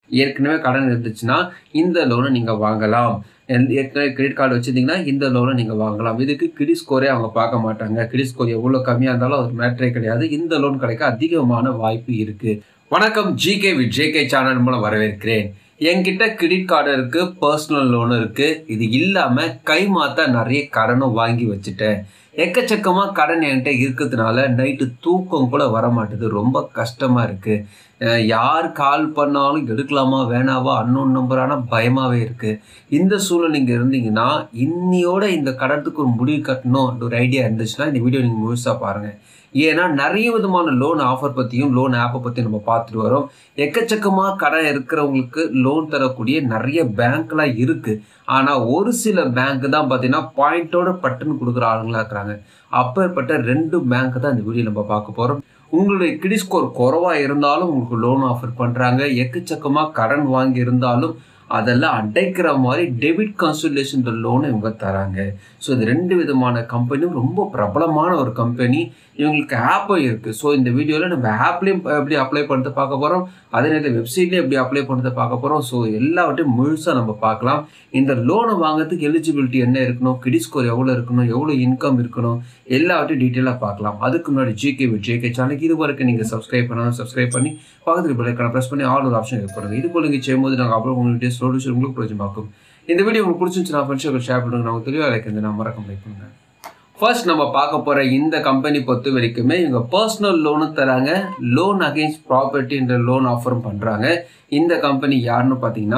ஏற்கனவே கடன் இருந்துச்சுன்னா இந்த லோனை நீங்கள் வாங்கலாம் எல்- ஏற்கனவே கிரெடிட் கார்டு வச்சுருந்தீங்கன்னா இந்த லோனை நீங்கள் வாங்கலாம் இதுக்கு கிரெடிட் ஸ்கோரே அவங்க பார்க்க மாட்டாங்க கிரெடிட் ஸ்கோர் எவ்வளோ கம்மியாக இருந்தாலும் அது மேட்ரே கிடையாது இந்த லோன் கிடைக்க அதிகமான வாய்ப்பு இருக்குது வணக்கம் ஜிகே வித் ஜேகே சேனல் மூலம் வரவேற்கிறேன் என்கிட்ட கிரெடிட் கார்டு இருக்கு பர்சனல் லோன் இருக்கு இது இல்லாம கை மாத்த நிறைய கடனும் வாங்கி வச்சுட்டேன் எக்கச்சக்கமா கடன் என்கிட்ட இருக்கிறதுனால நைட்டு தூக்கம் கூட வர மாட்டுது ரொம்ப கஷ்டமா இருக்கு அஹ் யார் கால் பண்ணாலும் எடுக்கலாமா வேணாவா அன்னோன் நம்பரான பயமாவே இருக்கு இந்த சூழ்நிலை நீங்க இருந்தீங்கன்னா இன்னியோட இந்த கடத்துக்கு ஒரு முடிவு கட்டணும் ஒரு ஐடியா இருந்துச்சுன்னா இந்த வீடியோ நீங்க முழுசா பாருங்க ஏன்னா நிறைய விதமான லோன் ஆஃபர் பற்றியும் லோன் ஆப்பை பற்றி நம்ம பார்த்துட்டு வரோம் எக்கச்சக்கமாக கடன் இருக்கிறவங்களுக்கு லோன் தரக்கூடிய நிறைய பேங்க்லாம் இருக்குது ஆனால் ஒரு சில பேங்க் தான் பார்த்தீங்கன்னா பாயிண்டோட பட்டுன்னு கொடுக்குற ஆளுங்களா இருக்கிறாங்க அப்பேற்பட்ட ரெண்டு பேங்க் தான் இந்த வீடியோ நம்ம பார்க்க போகிறோம் உங்களுடைய கிரெடிட் ஸ்கோர் குறைவாக இருந்தாலும் உங்களுக்கு லோன் ஆஃபர் பண்ணுறாங்க எக்கச்சக்கமாக கடன் வாங்கி இருந்தாலும் அதெல்லாம் அடைக்கிற மாதிரி டெபிட் கன்சல்டேஷன் லோனை இவங்க தராங்க ஸோ இது ரெண்டு விதமான கம்பெனியும் ரொம்ப பிரபலமான ஒரு கம்பெனி இவங்களுக்கு ஆப்பும் இருக்குது ஸோ இந்த வீடியோவில் நம்ம ஆப்லேயும் எப்படி அப்ளை பண்ணுறது பார்க்க போகிறோம் அதே நேரத்தில் வெப்சைட்லேயும் எப்படி அப்ளை பண்ணுறதை பார்க்க போகிறோம் ஸோ எல்லாவற்றையும் முழுசாக நம்ம பார்க்கலாம் இந்த லோனை வாங்குறதுக்கு எலிஜிபிலிட்டி என்ன இருக்கணும் கிரெடிட் ஸ்கோர் எவ்வளோ இருக்கணும் எவ்வளோ இன்கம் இருக்கணும் எல்லாவற்றையும் டீட்டெயிலாக பார்க்கலாம் அதுக்கு முன்னாடி ஜிகே வித் ஜேகே சேனலுக்கு இது வரைக்கும் நீங்கள் சப்ஸ்கிரைப் பண்ணாலும் சப்ஸ்கிரைப் பண்ணி பக்கத்துக்கு பிள்ளைக்கான ப்ரெஸ் பண்ணி ஆல் ஒரு ஆப்ஷன் பண்ணுங்க இது போல நீங்கள் செய்யும்போது நாங்கள் அப்புறம் உங்களுடைய சொல்யூஷன் உங்களுக்கு பிரயோஜனமாக்கும் இந்த வீடியோ உங்களுக்கு பிடிச்சிருந்துச்சு ஃப்ரெண்ட்ஸுக்கு ஷேர் பண்ணுங்க நான் தெளிவாக லைக் நான் மறக்க லைக் பண்ணுங்க ஃபர்ஸ்ட் நம்ம பார்க்க போகிற இந்த கம்பெனி பொறுத்த வரைக்குமே இவங்க பர்சனல் லோனும் தராங்க லோன் அகைன்ஸ்ட் ப்ராப்பர்ட்டின்ற லோன் ஆஃபரும் பண்ணுறாங்க இந்த கம்பெனி யாருன்னு பார்த்தீங்கன்னா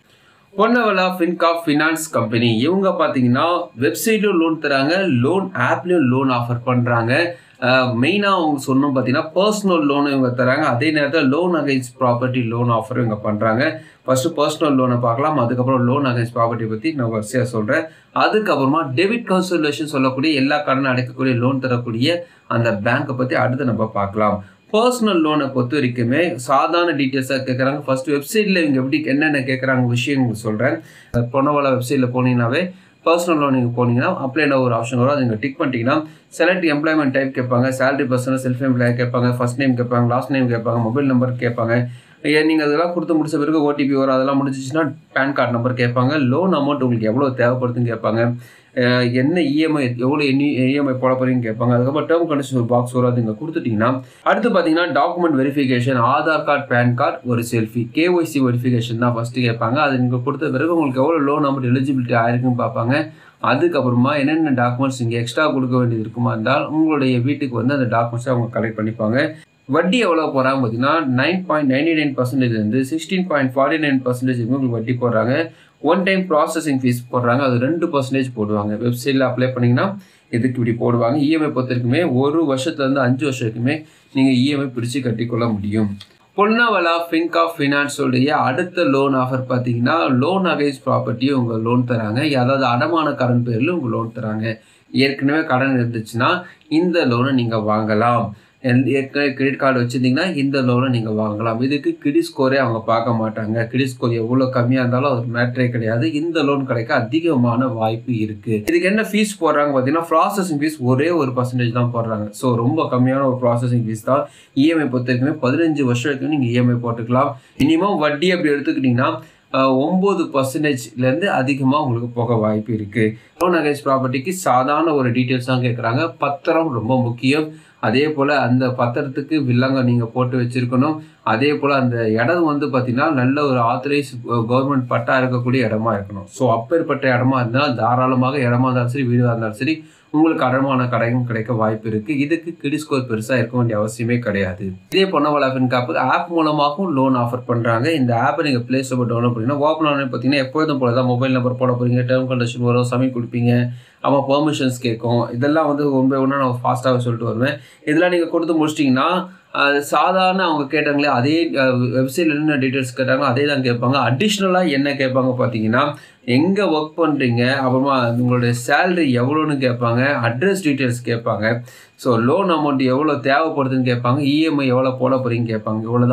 பொன்னவலா ஃபின்காப் ஃபினான்ஸ் கம்பெனி இவங்க பார்த்தீங்கன்னா வெப்சைட்லையும் லோன் தராங்க லோன் ஆப்லேயும் லோன் ஆஃபர் பண்ணுறாங்க மெயினாக அவங்க சொன்னோம் பார்த்தீங்கன்னா பர்சனல் லோன் இவங்க தராங்க அதே நேரத்தில் loan against property loan offer இவங்க பண்ணுறாங்க ஃபர்ஸ்ட் பர்சனல் லோனை பார்க்கலாம் அதுக்கப்புறம் லோன் அகைன்ஸ்ட் ப்ராப்பர்ட்டி பற்றி நான் வரிசையாக சொல்கிறேன் அதுக்கப்புறமா டெபிட் கன்சல்டேஷன் சொல்லக்கூடிய எல்லா கடனும் அடைக்கக்கூடிய லோன் தரக்கூடிய அந்த பேங்க்கை பற்றி அடுத்து நம்ம பார்க்கலாம் பர்சனல் லோனை பொறுத்த வரைக்குமே சாதாரண டீட்டெயில்ஸாக கேட்குறாங்க ஃபர்ஸ்ட் வெப்சைட்டில் இவங்க எப்படி என்னென்ன கேட்குறாங்க விஷயம் சொல்கிறேன் பொன்னவாலா வெப்சைட்டில் போனீங்கன்னாவே பர்சனல் லோன் நீங்கள் போனீங்கன்னா அப்ளைன ஒரு ஆப்ஷன் வரும் அது நீங்கள் டிக் பண்ணிட்டீங்கன்னா செலக்ட் எம்ப்ளாய்மெண்ட் டைப் கேட்பாங்க சேலரி பர்சனல் செல்ஃப் எம்ப்ளாய் கேட்பாங்க ஃபர்ஸ்ட் நேம் கேட்பாங்க லாஸ்ட் நேம் கேட்பாங்க மொபைல் நம்பர் கேட்பாங்க ஏன் நீங்கள் அதெல்லாம் கொடுத்து முடிச்ச பிறகு ஓடிபி வரும் அதெல்லாம் முடிஞ்சிச்சுன்னா பேன் கார்டு நம்பர் கேட்பாங்க லோன் அமௌண்ட் உங்களுக்கு எவ்வளோ தேவைப்படுதுன்னு கேட்பாங்க அஹ் என்ன இஎம்ஐ எவ்வளோ எண்ணி இஎம்ஐ போட போறீங்கன்னு கேட்பாங்க அதுக்கப்புறம் டேர்ம் கண்டிஷன் ஒரு பாக்ஸ் வரும் அது நீங்கள் கொடுத்துட்டீங்கன்னா அடுத்து பார்த்தீங்கன்னா document verification Aadhaar card PAN card ஒரு செல்ஃபி கேஒய்சி வெரிஃபிகேஷன் தான் ஃபஸ்ட்டு கேட்பாங்க அது நீங்கள் கொடுத்த பிறகு உங்களுக்கு எவ்வளோ லோன் அமௌண்ட் எலிஜிபிலிட்டி ஆயிருக்குன்னு பார்ப்பாங்க அதுக்கப்புறமா என்னென்ன டாக்குமெண்ட்ஸ் நீங்கள் எக்ஸ்ட்ரா கொடுக்க வேண்டியது இருக்குமா இருந்தால் உங்களுடைய வீட்டுக்கு வந்து அந்த டாக்குமெண்ட்ஸை அவங்க கலெக்ட் பண்ணிப்பாங்க வட்டி எவ்வளோ போகிறாங்க பார்த்தீங்கன்னா நைன் பாயிண்ட் நைன்டி நைன் பர்சன்டேஜ்லேருந்து sixteen point forty nine percentage உங்களுக்கு வட்டி போடுறாங்க ஒன் டைம் ப்ராசஸிங் ஃபீஸ் போடுறாங்க அது ரெண்டு பர்சன்டேஜ் போடுவாங்க வெப்சைட்டில் அப்ளை பண்ணிங்கன்னா இதுக்கு இப்படி போடுவாங்க இஎம்ஐ பொறுத்த வரைக்குமே ஒரு வருஷத்துலேருந்து அஞ்சு வருஷம் வரைக்குமே நீங்கள் இஎம்ஐ பிரித்து கட்டிக்கொள்ள முடியும் பொன்னவலா ஃபின்கா ஃபினான்ஸோடைய அடுத்த லோன் ஆஃபர் பார்த்தீங்கன்னா லோன் அகைன்ஸ்ட் ப்ராப்பர்ட்டி உங்கள் லோன் தராங்க அதாவது அடமான கடன் பேரில் உங்கள் லோன் தராங்க ஏற்கனவே கடன் இருந்துச்சுன்னா இந்த லோனை நீங்கள் வாங்கலாம் எல்- ஏற்கனவே கிரெடிட் கார்டு வச்சுருந்தீங்கன்னா இந்த லோனை நீங்கள் வாங்கலாம் இதுக்கு கிரெடிட் ஸ்கோரே அவங்க பார்க்க மாட்டாங்க கிரெடிட் ஸ்கோர் எவ்வளோ கம்மியாக இருந்தாலும் அது மேட்ரே கிடையாது இந்த லோன் கிடைக்க அதிகமான வாய்ப்பு இருக்குது இதுக்கு என்ன ஃபீஸ் போடுறாங்க பார்த்தீங்கன்னா ப்ராசஸிங் ஃபீஸ் ஒரே ஒரு பர்சன்டேஜ் தான் போடுறாங்க ஸோ ரொம்ப கம்மியான ஒரு ப்ராசஸிங் ஃபீஸ் தான் இஎம்ஐ பொறுத்த வரைக்குமே பதினஞ்சு வருஷம் வரைக்கும் நீங்கள் இஎம்ஐ போட்டுக்கலாம் மினிமம் வட்டி அப்படி எடுத்துக்கிட்டிங்கன்னா அஹ், ஒம்பது பர்சன்டேஜ்லேருந்து அதிகமாக உங்களுக்கு போக வாய்ப்பு இருக்குது லோன் அகைன்ஸ்ட் ப்ராப்பர்ட்டிக்கு சாதாரண ஒரு டீட்டெயில்ஸ் தான் கேட்குறாங்க பத்திரம் ரொம்ப முக்கியம் அதே போல் அந்த பத்திரத்துக்கு வில்லங்க நீங்கள் போட்டு வச்சுருக்கணும் அதே போல் அந்த இடம் வந்து பார்த்திங்கன்னா நல்ல ஒரு ஆத்தரைஸ் கவர்மெண்ட் பட்டா இருக்கக்கூடிய இடமா இருக்கணும் ஸோ அப்பேற்பட்ட இடமா இருந்தால் தாராளமாக இடமா இருந்தாலும் சரி வீடாக இருந்தாலும் சரி உங்களுக்கு அடமான கடையும் கிடைக்க வாய்ப்பு இருக்குது இதுக்கு கிரெடிட் ஸ்கோர் பெருசாக இருக்க வேண்டிய அவசியமே கிடையாது இதே பொன்னவளா ஃபின்காப்பு ஆப் மூலமாகவும் லோன் ஆஃபர் பண்ணுறாங்க இந்த ஆப்பை நீங்கள் ப்ளே ஸ்டோர் டவுன்லோட் பண்ணிங்கன்னா ஓப்பன் ஆனே பார்த்தீங்கன்னா எப்பொழுதும் போல தான் மொபைல் நம்பர் போட போகிறீங்க டேர்ம் கண்டிஷன் வரும் சமீட் கொடுப்பீங்க ஆமாம் பெர்மிஷன்ஸ் கேட்கும் இதெல்லாம் வந்து ரொம்ப ஒன்றா நான் ஃபாஸ்ட்டாக சொல்லிட்டு வருவேன் இதெல்லாம் நீங்கள் கொடுத்து முடிச்சிட்டிங்கன்னா அது சாதாரண அவங்க கேட்டாங்களே அதே வெப்சைட்டில் என்ன டீட்டெயில்ஸ் கேட்டாங்களோ அதே தான் கேட்பாங்க அடிஷ்னலாக என்ன கேட்பாங்க பார்த்தீங்கன்னா எங்கே ஒர்க் பண்ணுறீங்க அப்புறமா உங்களுடைய சேலரி எவ்வளோன்னு கேட்பாங்க அட்ரஸ் டீட்டெயில்ஸ் கேட்பாங்க ஸோ லோன் அமௌண்ட் எவ்வளோ தேவைப்படுதுன்னு கேட்பாங்க இஎம்ஐ எவ்வளோ போட போகிறீங்க கேட்பாங்க இவ்வளோ தான்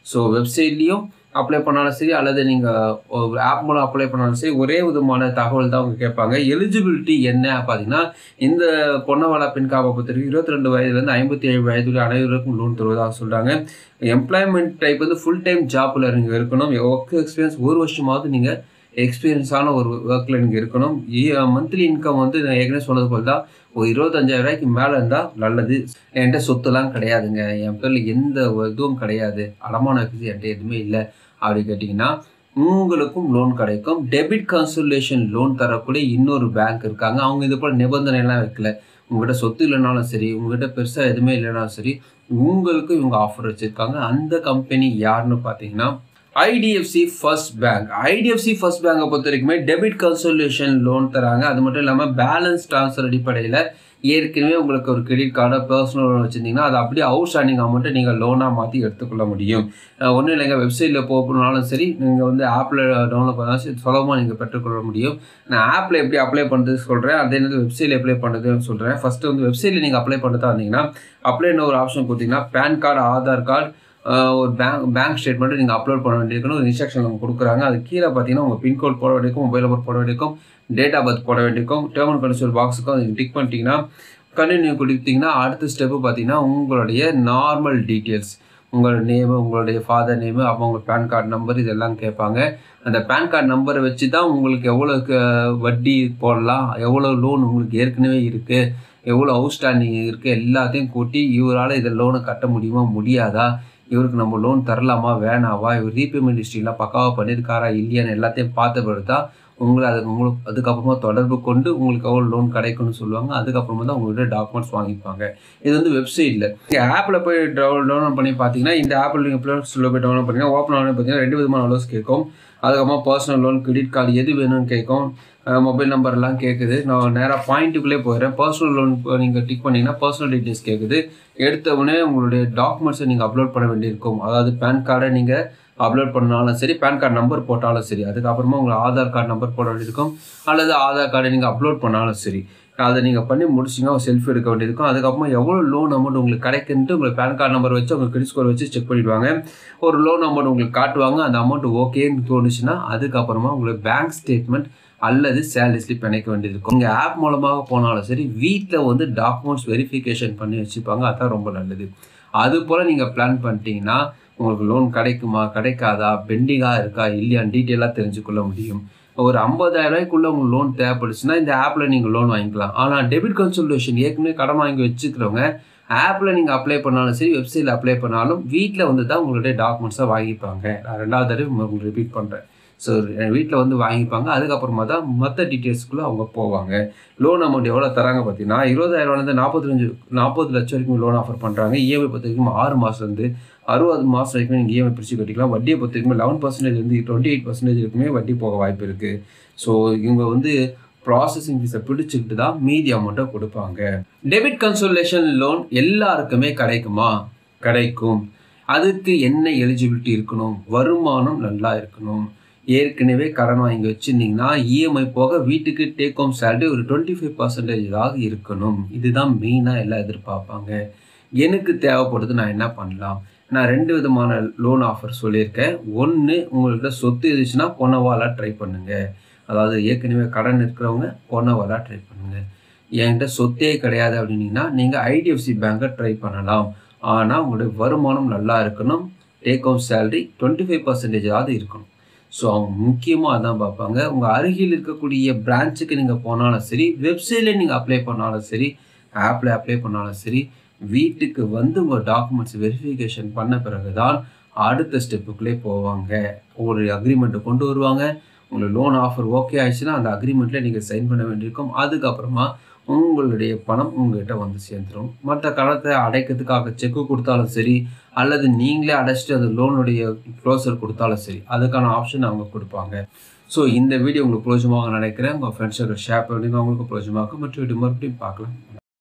ஸோ வெப்சைட்லேயும் அப்ளை பண்ணாலும் சரி அல்லது நீங்கள் ஆப் மூலம் அப்ளை பண்ணாலும் சரி ஒரே விதமான தகவல் தான் அவங்க கேட்பாங்க எலிஜிபிலிட்டி என்ன பார்த்தீங்கன்னா இந்த பொன்னவாளா பெண் காப்பை பொறுத்தவரைக்கும் இருபத்தி ரெண்டு வயதுலேருந்து ஐம்பத்தி ஏழு வயதுள்ள அனைவருக்கும் லோன் தருவதாக சொல்கிறாங்க எம்ப்ளாய்மெண்ட் டைப் வந்து ஃபுல் டைம் ஜாப்பில் நீங்கள் இருக்கணும் ஒர்க் எக்ஸ்பீரியன்ஸ் ஒரு வருஷமாவது நீங்கள் எக்ஸ்பீரியன்ஸான ஒரு ஒர்க்கில் நீங்கள் இருக்கணும் மந்த்லி இன்கம் வந்து நான் ஏற்கனவே சொன்னது போல் தான் ஒரு இருபத்தஞ்சாயிரம் ரூபாய்க்கு மேலே இருந்தால் நல்லது என்கிட்ட சொத்துலாம் கிடையாதுங்க என் பேரில் எந்த இதுவும் கிடையாது அடமான இருக்குது என்கிட்ட எதுவுமே இல்லை அப்படி கேட்டிங்கன்னா உங்களுக்கும் லோன் கிடைக்கும் டெபிட் கன்சல்டேஷன் லோன் தரக்கூடிய இன்னொரு பேங்க் இருக்காங்க அவங்க இது போல் நிபந்தனைலாம் வைக்கல உங்கள்கிட்ட சொத்து இல்லைனாலும் சரி உங்கள்கிட்ட பெருசாக எதுவுமே இல்லைனாலும் சரி உங்களுக்கு இவங்க ஆஃபர் வச்சுருக்காங்க அந்த கம்பெனி யாருன்னு பார்த்தீங்கன்னா IDFC First Bank IDFC First பேங்கை பொறுத்த வரைக்குமே டெபிட் கன்சல்டேஷன் லோன் தராங்க அது மட்டும் இல்லாமல் பேலன்ஸ் ட்ரான்ஸ்ஃபர் அடிப்படையில் ஏற்கனவே உங்களுக்கு ஒரு கிரெடிட் கார்டோ பர்சனல் லோன் வச்சுருந்தீங்கன்னா அதை அப்படியே அவுட் ஸ்டாண்டிங் அமௌண்ட்டை நீங்கள் லோனாக மாற்றி எடுத்துக்கொள்ள முடியும் ஒன்றும் இல்லைங்க வெப்சைட்டில் போகணுனாலும் சரி நீங்கள் வந்து ஆப்பில் டவுன்லோட் பண்ணாலும் சரி சுலபமாக நீங்கள் பெற்றுக்கொள்ள முடியும் நான் ஆப்பில் எப்படி அப்ளை பண்ணுறது சொல்கிறேன் அதே நேரத்தில் வெப்சைட்டில் அப்ளை பண்ணுறதுன்னு சொல்கிறேன் ஃபஸ்ட்டு வந்து வெப்சைட்டில் நீங்கள் அப்ளை பண்ணுறதா இருந்தீங்கன்னா அப்ளைன்னு ஒரு ஆப்ஷன் கொடுத்தீங்கன்னா பேன் கார்டு ஆதார் கார்டு ஒரு பேங்க் பேங்க் ஸ்டேட்மெண்ட்டு நீங்கள் அப்லோட் பண்ண வேண்டியிருக்கணும் ஒரு இன்ஸ்ட்ரக்ஷன் அவங்க கொடுக்குறாங்க அது கீழே பார்த்தீங்கன்னா உங்கள் பின்கோட் போட வேண்டியிருக்கும் மொபைல் நம்பர் போட வேண்டியிருக்கும் டேட் ஆஃப் பர்த் போட வேண்டியிருக்கும் டேர்ம் அண்ட் கண்டிஷன் பாக்ஸுக்கும் அது டிக் பண்ணிட்டீங்கன்னா கண்டினியூ கொடுத்தீங்கன்னா அடுத்த ஸ்டெப்பு பார்த்தீங்கன்னா உங்களுடைய நார்மல் டீட்டெயில்ஸ் உங்களோட நேமு உங்களுடைய ஃபாதர் நேமு அப்போ உங்கள் பேன் கார்டு நம்பர் இதெல்லாம் கேட்பாங்க அந்த பேன் கார்டு நம்பரை வச்சு தான் உங்களுக்கு எவ்வளோ வட்டி போடலாம் எவ்வளோ லோன் உங்களுக்கு ஏற்கனவே இருக்குது எவ்வளோ அவுட்ஸ்டாண்டிங் இருக்குது எல்லாத்தையும் கூட்டி இவரால் இதை லோனை கட்ட முடியுமா முடியாதா இவருக்கு நம்ம லோன் தரலாமா வேணாவா இவர் ரீபேமெண்ட் ஹிஸ்ட்ரிலாம் பக்காவாக பண்ணியிருக்காரா இல்லையான்னு எல்லாத்தையும் பார்த்த பிறகு தான் உங்களை அதுக்கு உங்களுக்கு அதுக்கப்புறமா தொடர்பு கொண்டு உங்களுக்கு எவ்வளோ லோன் கிடைக்கும்னு சொல்லுவாங்க அதுக்கப்புறமா தான் உங்கள்கிட்ட டாக்குமெண்ட்ஸ் வாங்கிப்பாங்க இது வந்து வெப்சைட்டில் நீங்கள் ஆப்பில் போய் டவுன் டவுன்லோட் பண்ணி பார்த்தீங்கன்னா இந்த ஆப்பில் நீங்கள் ப்ளே ஸ்டோரில் போய் டவுன்லோட் பண்ணிங்கன்னா ஓப்பன் ஆனே பார்த்தீங்கன்னா ரெண்டு விதமான லோன்ஸ் கேட்கும் அதுக்கப்புறமா பர்சனல் லோன் கிரெடிட் கார்டு எது வேணும்னு கேட்கும் மொபைல் நம்பர்லாம் கேட்குது நான் நேராக பாயிண்ட்டுக்குள்ளே போயிடுறேன் பர்சனல் லோன் நீங்கள் டிக் பண்ணிங்கன்னா பர்சனல் டீட்டெயில்ஸ் கேட்குது எடுத்த உடனே உங்களுடைய டாக்குமெண்ட்ஸை நீங்கள் அப்லோட் பண்ண வேண்டியிருக்கும் அதாவது பேன் கார்டை நீங்கள் அப்லோட் பண்ணாலும் சரி பேன் கார்டு நம்பர் போட்டாலும் சரி அதுக்கப்புறமா உங்களுக்கு ஆதார் கார்டு நம்பர் போட வேண்டியிருக்கும் அல்லது ஆதார் கார்டை நீங்கள் அப்லோட் பண்ணாலும் சரி அதை நீங்கள் பண்ணி முடிச்சிங்கன்னா ஒரு செல்ஃபி எடுக்க வேண்டியிருக்கும் அதுக்கப்புறமா எவ்வளோ லோன் அமௌண்ட் உங்களுக்கு கிடைக்குன்ட்டு உங்களுக்கு பேன் கார்டு நம்பர் வச்சு உங்கள் கிரெடிட் ஸ்கோர் வச்சு செக் பண்ணிவிடுவாங்க ஒரு லோன் அமௌண்ட் உங்களுக்கு காட்டுவாங்க அந்த அமௌண்ட் ஓகேன்னு தோணுச்சுன்னா அதுக்கப்புறமா உங்களுக்கு பேங்க் ஸ்டேட்மெண்ட் அல்லது சேலரி ஸ்லிப் இணைக்க வேண்டியது இருக்கும் நீங்கள் ஆப் மூலமாக போனாலும் சரி வீட்டில் வந்து டாக்குமெண்ட்ஸ் வெரிஃபிகேஷன் பண்ணி வச்சுப்பாங்க அதுதான் ரொம்ப நல்லது அது போல் நீங்கள் பிளான் பண்ணிட்டீங்கன்னா உங்களுக்கு லோன் கிடைக்குமா கிடைக்காதா பெண்டிங்காக இருக்கா இல்லையான்னு டீட்டெயிலாக தெரிஞ்சுக்கொள்ள முடியும் ஒரு ஐம்பதாயிரம் ரூபாய்க்குள்ள உங்களுக்கு லோன் தேவைப்படுச்சுன்னா இந்த ஆப்பில் நீங்கள் லோன் வாங்கிக்கலாம் ஆனால் டெபிட் கன்சல்டேஷன் ஏற்கனவே கடன் வாங்கி வச்சுக்கிறவங்க ஆப்பில் நீங்கள் அப்ளை பண்ணாலும் சரி வெப்சைட்டில் அப்ளை பண்ணாலும் வீட்டில் வந்து தான் உங்களுடைய டாக்குமெண்ட்ஸை வாங்கிப்பாங்க நான் ரெண்டாவது தடவை உங்களுக்கு ரிப்பீட் பண்ணுறேன் ஸோ வீட்டில் வந்து வாங்கிப்பாங்க அதுக்கப்புறமா தான் மற்ற டீட்டெயில்ஸ்க்குள்ளே அவங்க போவாங்க லோன் அமௌண்ட் எவ்வளோ தராங்க பார்த்தீங்கன்னா இருபதாயிரம்லேருந்து நாற்பத்தஞ்சு நாற்பது லட்சம் வரைக்கும் லோன் ஆஃபர் பண்ணுறாங்க இஎம்ஐ பொறுத்த வரைக்கும் ஆறு மாதத்துலேருந்து அறுபது மாதம் வரைக்கும் நீங்கள் இஎம்ஐ பிரித்து கட்டிக்கலாம் வட்டியை பொறுத்த வரைக்கும் லெவன் பர்சன்டேஜ்லேருந்து டுவெண்ட்டி எயிட் பர்சன்டேஜ் இருக்குமே வட்டி போக வாய்ப்பு இருக்குது ஸோ இவங்க வந்து ப்ராசஸிங் ஃபீஸை பிடிச்சிக்கிட்டு தான் மீதி அமௌண்ட்டை கொடுப்பாங்க டெபிட் கன்சல்டேஷன் லோன் எல்லாருக்குமே கிடைக்குமா கிடைக்கும் அதுக்கு என்ன எலிஜிபிலிட்டி இருக்கணும் வருமானம் நல்லா இருக்கணும் ஏற்கனவே கடன் வாங்கி வச்சுருந்தீங்கன்னா இஎம்ஐ போக வீட்டுக்கு டேக் ஹோம் சேலரி ஒரு டுவெண்ட்டி ஃபைவ் பர்சன்டேஜாக இருக்கணும் இதுதான் மெயினாக எல்லாம் எதிர்பார்ப்பாங்க எனக்கு தேவைப்படுது நான் என்ன பண்ணலாம் நான் ரெண்டு விதமான லோன் ஆஃபர் சொல்லியிருக்கேன் ஒன்று உங்கள்கிட்ட சொத்து இருந்துச்சுன்னா பொனவாலாக ட்ரை பண்ணுங்கள் அதாவது ஏற்கனவே கடன் இருக்கிறவங்க பொனவாலாக ட்ரை பண்ணுங்கள் என்கிட்ட சொத்தே கிடையாது அப்படின்னீங்கன்னா நீங்கள் ஐடிஎஃப்சி பேங்கை ட்ரை பண்ணலாம் ஆனால் உங்களுடைய வருமானம் நல்லா இருக்கணும் take home salary twenty five பர்சன்டேஜாவது இருக்கணும் ஸோ அவங்க முக்கியமாக அதான் பார்ப்பாங்க உங்கள் அருகில் இருக்கக்கூடிய பிரான்ச்சுக்கு நீங்கள் போனாலும் சரி வெப்சைட்டில் நீங்கள் அப்ளை பண்ணாலும் சரி ஆப்பில் அப்ளை பண்ணாலும் சரி வீட்டுக்கு வந்து உங்கள் டாக்குமெண்ட்ஸ் வெரிஃபிகேஷன் பண்ண பிறகு தான் அடுத்த ஸ்டெப்புக்குள்ளே போவாங்க ஒரு அக்ரிமெண்ட்டை கொண்டு வருவாங்க உங்களுக்கு லோன் ஆஃபர் ஓகே ஆயிடுச்சுன்னா அந்த அக்ரிமெண்ட்டில் நீங்கள் சைன் பண்ண வேண்டியிருக்கும் அதுக்கப்புறமா உங்களுடைய பணம் உங்ககிட்ட வந்து சேர்ந்துடும் மற்ற கடத்தை அடைக்கிறதுக்காக செக்கு கொடுத்தாலும் சரி அல்லது நீங்களே அடைச்சிட்டு அந்த லோனுடைய க்ளோசர் கொடுத்தாலும் சரி அதுக்கான ஆப்ஷன் அவங்க கொடுப்பாங்க ஸோ இந்த வீடியோ உங்களுக்கு பிரோஜமாக நினைக்கிறேன் உங்கள் ஃப்ரெண்ட்ஸுக்கு ஷேர் பண்ணுங்க அவங்களுக்கு பிரோஜமாக மற்ற வீடியோ மறுபடியும் பார்க்கலாம்